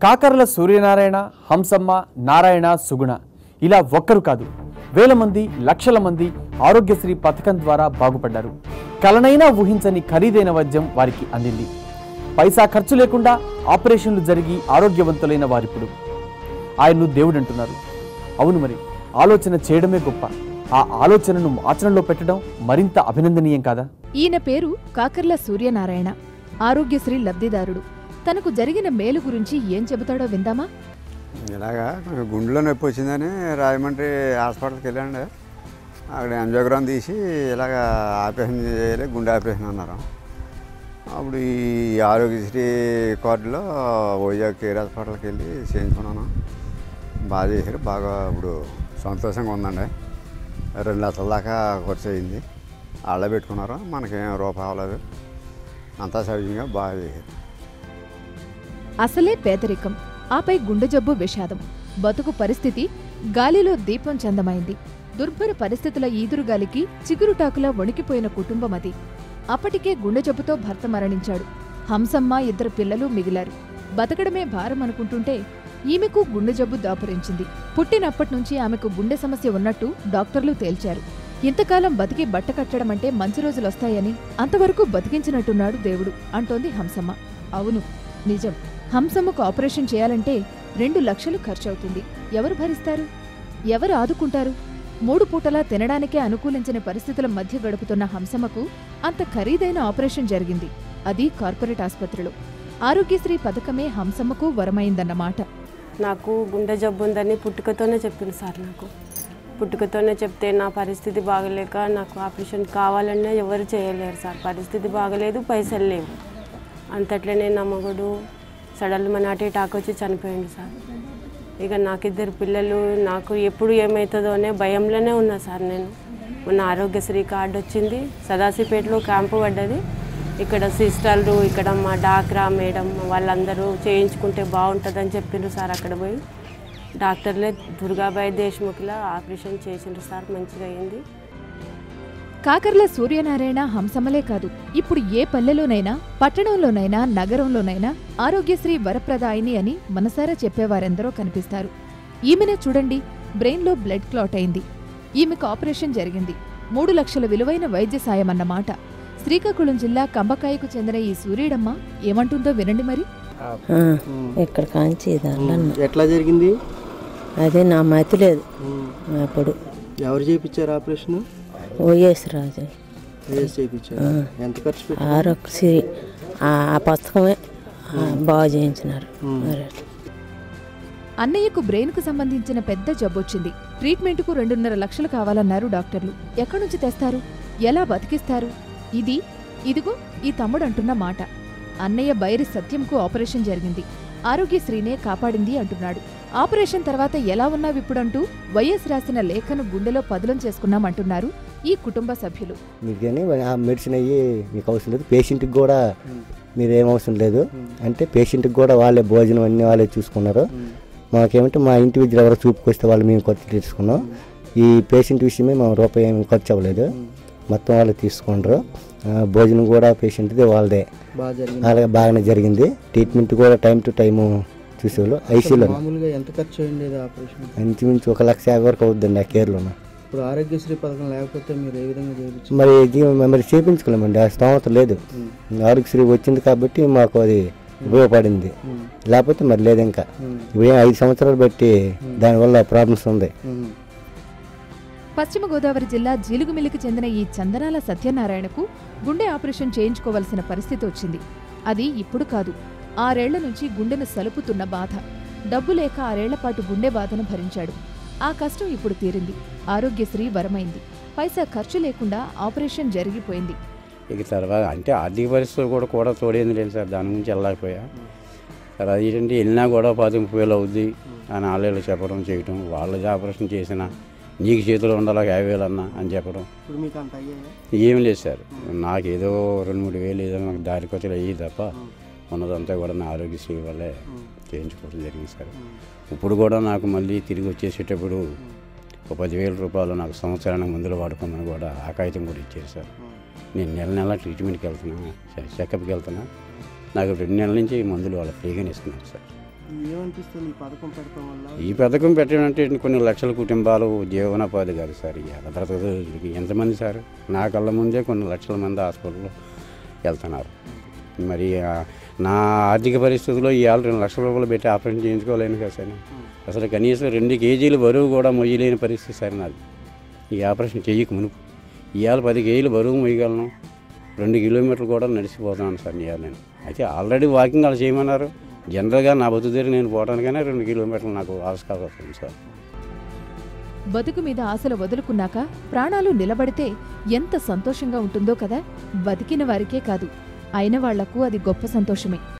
కాకర్ల సూర్యనారాయణ హంసమ్మ నారాయణ సుగుణ ఇలా ఒక్కరు కాదు వేల మంది లక్షల మంది ఆరోగ్యశ్రీ పథకం ద్వారా బాగుపడ్డారు కలనైనా ఊహించని ఖరీదైన వైద్యం వారికి అందింది పైసా ఖర్చు లేకుండా ఆపరేషన్లు జరిగి ఆరోగ్యవంతులైన వారిప్పుడు ఆయన్ను దేవుడు అంటున్నారు అవును మరి ఆలోచన చేయడమే గొప్ప ఆ ఆలోచనను ఆచరణలో పెట్టడం మరింత అభినందనీయం కాదా ఈయన పేరు కాకర్ల సూర్యనారాయణ ఆరోగ్యశ్రీ లబ్ధిదారుడు తనకు జరిగిన మేలు గురించి ఏం చెబుతాడో విందామా ఇలాగా కొంచెం గుండెలో నొప్పి వచ్చిందని రాజమండ్రి హాస్పిటల్కి వెళ్ళండి అక్కడ ఎంజోగ్రామ్ తీసి ఇలాగ ఆపరేషన్ చేయాలి గుండె ఆపరేషన్ అన్నారు అప్పుడు ఈ ఆరోగ్యశ్రీ కార్డులో వైజాగ్ కేర్ హాస్పిటల్కి వెళ్ళి చేయించుకున్నాను బాగా చేశారు బాగా ఇప్పుడు సంతోషంగా ఉందండి రెండు లక్షల దాకా ఖర్చు అయింది వాళ్ళే పెట్టుకున్నారు మనకేం రూపాయి అవ్వలేదు అంతా సౌజన్యంగా బాగా చేశారు అసలే పేదరికం ఆపై గుండె జబ్బు విషాదం బతుకు పరిస్థితి గాలిలో దీపం చందమైంది దుర్భర పరిస్థితుల ఈదురుగాలికి చిగురుటాకులా వణికిపోయిన కుటుంబం అది అప్పటికే గుండె జబ్బుతో భర్త మరణించాడు హంసమ్మ ఇద్దరు పిల్లలు మిగిలారు బతకడమే భారం అనుకుంటుంటే ఈమెకు గుండె జబ్బు దాపురించింది పుట్టినప్పటి నుంచి ఆమెకు గుండె సమస్య ఉన్నట్టు డాక్టర్లు తేల్చారు ఇంతకాలం బతికి బట్ట కట్టడం అంటే మంచి రోజులొస్తాయని అంతవరకు బతికించినట్టున్నాడు దేవుడు అంటోంది హంసమ్మ అవును నిజం హంసమ్మకు ఆపరేషన్ చేయాలంటే రెండు లక్షలు ఖర్చవుతుంది ఎవరు భరిస్తారు ఎవరు ఆదుకుంటారు మూడు పూటలా తినడానికే అనుకూలించని పరిస్థితుల మధ్య గడుపుతున్న హంసమ్మకు అంత ఖరీదైన ఆపరేషన్ జరిగింది అది కార్పొరేట్ ఆసుపత్రిలో ఆరోగ్యశ్రీ పథకమే హంసమ్మకు వరమైందన్నమాట నాకు గుండె జబ్బు ఉందని పుట్టుకతోనే చెప్పింది సార్ నాకు పుట్టుకతోనే చెప్తే నా పరిస్థితి బాగలేక నాకు ఆపరేషన్ కావాలన్నా ఎవరు చేయలేరు సార్ పరిస్థితి బాగలేదు పైసలు లేవు అంతట్లనే నా మగుడు సడల్ మన అటే టాక్ వచ్చి చనిపోయింది సార్ ఇక నాకిద్దరు పిల్లలు నాకు ఎప్పుడు ఏమవుతుందో అనే భయంలోనే ఉన్నా సార్ నేను మొన్న ఆరోగ్యశ్రీ కార్డు వచ్చింది సదాశివపేటలో క్యాంపు పడ్డది ఇక్కడ సిస్టర్లు ఇక్కడ మా డాక్రా మేడం వాళ్ళందరూ చేయించుకుంటే బాగుంటుందని చెప్పిండ్రు సార్ అక్కడ పోయి డాక్టర్లే దుర్గాబాయి దేశ్ముఖ్లా ఆపరేషన్ చేసిండ్రు సార్ మంచిగా అయింది కాకర్ల సూర్యనారాయణ హంసమలే కాదు ఇప్పుడు ఏ పల్లెలోనైనా పట్టణంలోనైనా నగరంలోనైనా ఆరోగ్యశ్రీ వరప్రదాయిని అని మనసారా చెప్పేవారెందరో కనిపిస్తారు ఈమెనే చూడండి బ్రెయిన్లో బ్లడ్ క్లాట్ అయింది ఈమెకు ఆపరేషన్ జరిగింది మూడు లక్షల విలువైన వైద్య సాయమన్నమాట శ్రీకాకుళం జిల్లా కంబకాయకు చెందిన ఈ సూర్యుడమ్మ ఏమంటుందో వినండి మరి ఆ, ఇక్కడ కాంచి దాంట్లో ఎట్లా జరిగింది అదే నా మతి లేదు అప్పుడు ఎవరు చేయించారు ఆపరేషన్ ఓఎస్ రాజు వేసి చేయించారు ఎంత ఖర్చు పెట్టి ఆరోగ్యశ్రీ ఆ ఆ పుస్తకమే ఆ, బాగు చేయించినారు మరి అన్నయ్యకు బ్రెయిన్కు సంబంధించిన పెద్ద జబ్బొచ్చింది ట్రీట్మెంట్కు రెండున్నర లక్షలు కావాలన్నారు డాక్టర్లు ఎక్కడి నుంచి తెస్తారు ఎలా బతికిస్తారు ఇది ఇదిగో ఈ తమ్ముడు అంటున్న మాట అన్నయ్య బైరి సత్యంకు ఆపరేషన్ జరిగింది ఆరోగ్యశ్రీనే కాపాడింది అంటున్నాడు ఆపరేషన్ తర్వాత ఎలా ఉన్నావిప్పుడంటూ వైఎస్ రాసిన లేఖను గుండెలో పదులం చేసుకున్నామంటున్నారు ఈ కుటుంబ సభ్యులు మీరు కానీ ఆ మెడిసిన్ అయ్యి మీకు అవసరం లేదు పేషెంట్కి కూడా మీరు ఏం అవసరం లేదు అంటే పేషెంట్కి కూడా వాళ్ళే భోజనం అన్నీ వాళ్ళే చూసుకున్నారు మాకేమంటే మా ఇంటి విద్యలు ఎవరో చూపుకొస్తే వాళ్ళు మేము ఖర్చు తీసుకున్నాం ఈ పేషెంట్ విషయమే మా రూపాయి ఏమి ఖర్చు అవ్వలేదు మొత్తం వాళ్ళు తీసుకుంటారు ఆ, భోజనం కూడా పేషెంట్ది వాళ్ళదే బాగా జరిగింది అలాగే బాగానే జరిగింది ట్రీట్మెంట్ కూడా టైం టు టైము చూసేవాళ్ళు ఐసీలో మామూలుగా ఎంత ఖర్చు అయింది ఆపరేషన్ ఇంచుమించు ఒక లక్ష యాభై వరకు అవుతుందండి ఆ కేర్లోన ఇప్పుడు ఆరోగ్యశ్రీ పథకం లేకపోతే మీరు ఏ విధంగా చేయించారు మరి ఇది మరి చేయించుకోలేమండి ఆ స్తోమత లేదు ఆరోగ్యశ్రీ వచ్చింది కాబట్టి మాకు అది ఉపయోగపడింది లేకపోతే మరి లేదు ఇంకా ఇప్పుడు ఏం ఐదు సంవత్సరాలు బట్టి దానివల్ల ప్రాబ్లమ్స్ ఉంది పశ్చిమ గోదావరి జిల్లా జీలుగుమిల్లికి చెందిన ఈ చందనాల సత్యనారాయణకు గుండె ఆపరేషన్ చేయించుకోవలసిన పరిస్థితి వచ్చింది అది ఇప్పుడు కాదు ఆరేళ్ల నుంచి గుండెను సలుపుతున్న బాధ డబ్బు లేక ఆరేళ్లపాటు గుండె బాధను భరించాడు ఆ కష్టం ఇప్పుడు తీరింది ఆరోగ్యశ్రీ వరమైంది పైసా ఖర్చు లేకుండా ఆపరేషన్ జరిగిపోయింది ఇక తర్వాత అంటే ఆర్థిక పరిస్థితులు కూడా కూడా తోడేంది లేదు సార్ దాని గురించి వెళ్ళలేకపోయా సార్ అది ఏంటంటే వెళ్ళినా కూడా పది ముప్పై వేలు అవుద్ది అని వాళ్ళు చెప్పడం చేయటం వాళ్ళది ఆపరేషన్ చేసినా నీకు చేతిలో ఉండాలి యాభై వేలు అన్నా అని చెప్పడం ఇప్పుడు మీకు అంత అయ్యాయా ఏం లేదు సార్ నాకు ఏదో రెండు మూడు వేలు ఏదో నాకు దారి కొత్తలు అయ్యి తప్ప ఉన్నదంతా కూడా నా ఆరోగ్యశ్రీ వల్లే చేయించుకోవడం జరిగింది సార్ ఇప్పుడు కూడా నాకు మళ్ళీ తిరిగి వచ్చేసేటప్పుడు ఒక పదివేల రూపాయలు నాకు సంవత్సరానికి మందులు వాడుకున్నాను కూడా ఆ కాగితం కూడా ఇచ్చారు సార్ నేను నెల నెల ట్రీట్మెంట్కి వెళ్తున్నా చె- చెకప్కి వెళ్తున్నా నాకు రెండు నెలల నుంచి ఈ మందులు వాళ్ళ ఫ్రీగానే ఇస్తున్నారు సార్ ఏమనిపిస్తుంది ఈ పథకం పెడతాం వల్ల ఈ పథకం పెట్టడం అంటే కొన్ని లక్షల కుటుంబాలు జీవనోపాధి కాదు సార్ ఇవాళ బ్రతకడానికి ఎంతమంది సార్ నా కళ్ళ ముందే కొన్ని లక్షల మంది హాస్పిటల్లో వెళ్తున్నారు మరి ఆ, నా ఆర్థిక పరిస్థితుల్లో ఇవాళ రెండు లక్షల రూపాయలు పెట్టి ఆపరేషన్ చేయించుకోలేను కదా సార్ నేను. అసలు కనీసం రెండు కేజీలు బరువు కూడా మొయ్యలేని పరిస్థితి సార్ నాది ఈ ఆపరేషన్ చెయ్యక మునుపు ఇవాళ పది కేజీలు బరువు మొయ్యగలను రెండు కిలోమీటర్లు కూడా నడిచిపోతున్నాను సార్ ఇవాళ నేను అయితే ఆల్రెడీ వాకింగ్ అలా చేయమన్నారు జనరల్గా నా బతుకు దగ్గర నేను పోవడానికైనా రెండు కిలోమీటర్లు నాకు ఆవశ్యకత వస్తుంది సార్ బతుకు మీద ఆశలు వదులుకున్నాక ప్రాణాలు నిలబడితే ఎంత సంతోషంగా ఉంటుందో కదా బతికిన వారికే కాదు అయిన వాళ్లకు అది గొప్ప సంతోషమే